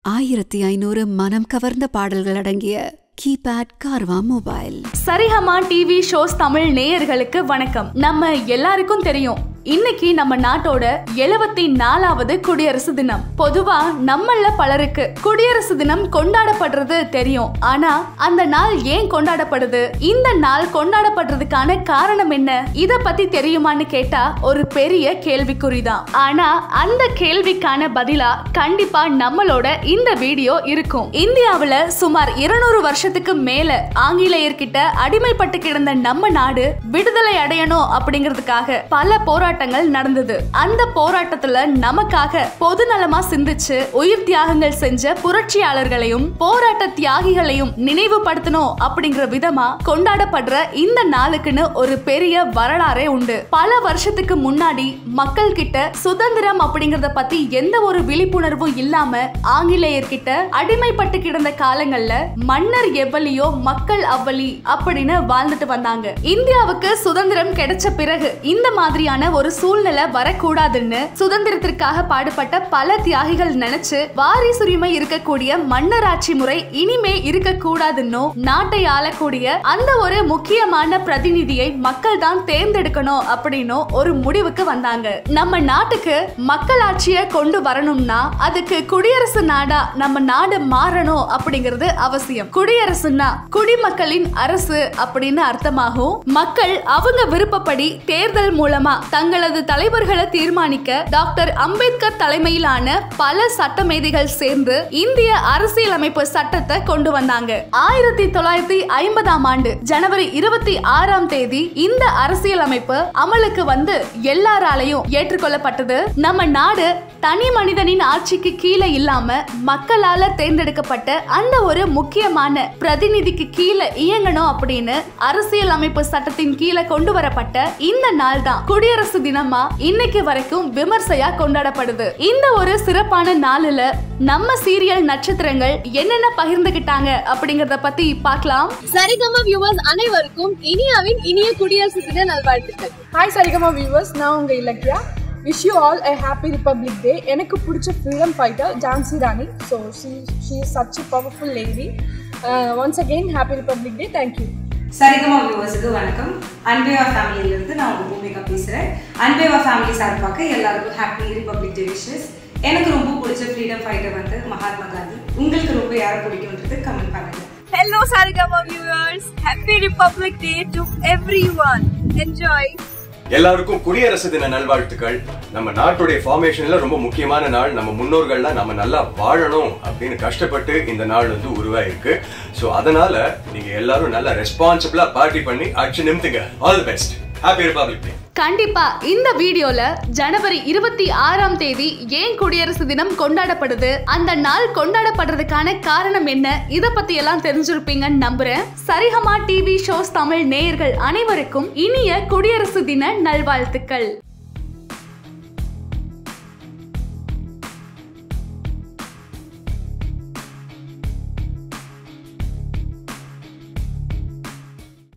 ஆயிரத்தி ஐநூறு மனம் கவர்ந்த பாடல்கள் அடங்கிய keypad Carvaan mobile Saregama TV shows Tamil நேயர்களுக்கு வணக்கம் நம்ம எல்லாருக்கும் தெரியும் இன்னைக்கு நம்ம நாட்டோட எழுபத்தி நாலாவது குடியரசு தினம் பொதுவா நம்மள பலருக்கு குடியரசு தினம் கொண்டாடப்படுறது தெரியும் ஆனா அந்த நாள் ஏன் கொண்டாடப்படுது இந்த நாள் கொண்டாடப்படுறதுக்கான காரணம் என்ன இத பத்தி தெரியுமான்னு கேட்டா ஒரு பெரிய கேள்விக்குறிதான் ஆனா அந்த கேள்விக்கான பதிலா கண்டிப்பா நம்மளோட இந்த வீடியோ இருக்கும் இந்தியாவுல சுமார் இருநூறு வருஷத்துக்கு மேல ஆங்கிலேயர்கிட்ட அடிமைப்பட்டு கிடந்த நம்ம நாடு விடுதலை அடையணும் அப்படிங்கிறதுக்காக பல போராட்டங்கள் நடந்தது அந்த போராட்டத்துல நமக்காக பொது நலமா சிந்திச்சு உயிர் தியாகங்கள் செஞ்ச புரட்சியாளர்களையும் போராட்ட தியாகிகளையும் நினைவுபடுத்தணும் அப்படிங்கிற விதமா கொண்டாடப்படுற இந்த நாளுக்குன்னு ஒரு பெரிய வரலாறே உண்டு பல வருஷத்துக்கு முன்னாடி மக்கள் கிட்ட சுதந்திரம் அப்படிங்கறத பத்தி எந்த ஒரு விழிப்புணர்வும் இல்லாம ஆங்கிலேயர்கிட்ட அடிமைப்பட்டு கிடந்த காலங்கள்ல மன்னர் எவ்வளியோ மக்கள் அவ்வளி அப்படின்னு வாழ்ந்துட்டு வந்தாங்க இந்தியாவுக்கு சுதந்திரம் கிடைச்ச பிறகு இந்த மாதிரியான ஒரு சூழ்நிலை வரக்கூடாதுன்னு சுதந்திரத்திற்காக பாடுபட்ட பல தியாகிகள் நினைச்சு வாரிசுரிமை இருக்கக்கூடிய மன்னராட்சி முறை இனிமே இருக்க கூடாதுன்னு நாட்டை ஆளக்கூடிய அந்த ஒரு முக்கியமான பிரதிநிதியை மக்கள் தான் தேர்ந்தெடுக்கணும் அப்படின்னு ஒரு முடிவுக்கு வந்தாங்க நம்ம நாட்டுக்கு மக்களாட்சியை கொண்டு வரணும்னா அதுக்கு குடியரசு நாடா நம்ம நாடு மாறணும் அப்படிங்கிறது அவசியம் குடியரசுன்னா குடிமக்களின் அரசு அப்படின்னு அர்த்தமாகும் மக்கள் அவங்க விருப்பப்படி தேர்தல் மூலமா தங்களது தலைவர்களை தீர்மானிக்க டாக்டர் அம்பேத்கர் தலைமையிலான பல சட்டமேதைகள் சேர்ந்து இந்திய அரசியலமைப்பு சட்டத்தை கொண்டு வந்தாங்க ஆயிரத்தி தொள்ளாயிரத்தி ஐம்பதாம் ஆண்டு ஜனவரி இருபத்தி ஆறாம் தேதி இந்த அரசியலமைப்பு அமலுக்கு வந்து எல்லாராலையும் ஏற்றுக்கொள்ளப்பட்டது நம்ம நாடு தனி மனிதனின் ஆட்சிக்கு கீழே இல்லாம மக்களால தேர்ந்தெடுக்கப்பட்ட அந்த ஒரு முக்கியமான பிரதிநிதிக்கு கீழே இயங்கணும் அப்படின்னு அரசியல் அமைப்பு சட்டத்தின் கீழே கொண்டு வரப்பட்ட இந்த நாள் தான் குடியரசு தினமா இன்னைக்கு வரைக்கும் விமர்சையா கொண்டாடப்படுது இந்த ஒரு சிறப்பான நாளில நம்ம சீரியல் நட்சத்திரங்கள் என்னென்ன பகிர்ந்துகிட்டாங்க அப்படிங்கறத பத்தி பார்க்கலாம் சரிகம வியூவர்ஸ் அனைவருக்கும் இனியாவின் இனிய குடியரசு தின நல்வாழ்த்துக்கள் ஹாய் சரிகமா வியூவர்ஸ் நான் உங்கள் Ilakkiya wish you all a happy republic டே எனக்கு பிடிச்ச freedom fighter Jhansi Rani so she she is such powerful lady once again happy republic day thank you Saregama வியூவர்ஸுக்கு வணக்கம் அன்பேவா ஃபேமிலியிலிருந்து நான் உங்கள் பூமிகா பேசுகிறேன் அன்பேவா ஃபேமிலி சார்பாக எல்லாருக்கும் ஹாப்பி ரிப்பப்ளிக் டே விஷஸ் எனக்கு ரொம்ப பிடிச்ச ஃப்ரீடம் ஃபைட்டர் வந்து மகாத்மா காந்தி உங்களுக்கு ரொம்ப யாரை பிடிக்கும்ன்றது கமெண்ட் பண்ணுங்க hello Saregama viewers happy republic day to everyone enjoy எல்லாருக்கும் குடியரசு தின நல்வாழ்த்துக்கள் நம்ம நாட்டுடைய ஃபார்மேஷன்ல ரொம்ப முக்கியமான நாள் நம்ம முன்னோர்கள்லாம் நம்ம நல்லா வாழணும் அப்படின்னு கஷ்டப்பட்டு இந்த நாள் வந்து உருவாயிருக்கு ஸோ அதனால நீங்க எல்லாரும் நல்லா ரெஸ்பான்சிபிளா பார்ட்டி பண்ணி அடிச்சு நிமித்துங்க all the best happy republic day கண்டிப்பா இந்த வீடியோல ஜனவரி இருபத்தி ஆறாம் தேதி ஏன் குடியரசு தினம் கொண்டாடப்படுது அந்த நாள் கொண்டாடப்படுறதுக்கான காரணம் என்ன இத பத்தி எல்லாம் தெரிஞ்சிருப்பீங்கன்னு நம்புறேன் சரிகமா டிவி ஷோஸ் தமிழ் நேயர்கள் அனைவருக்கும் இனிய குடியரசு தின நல்வாழ்த்துக்கள்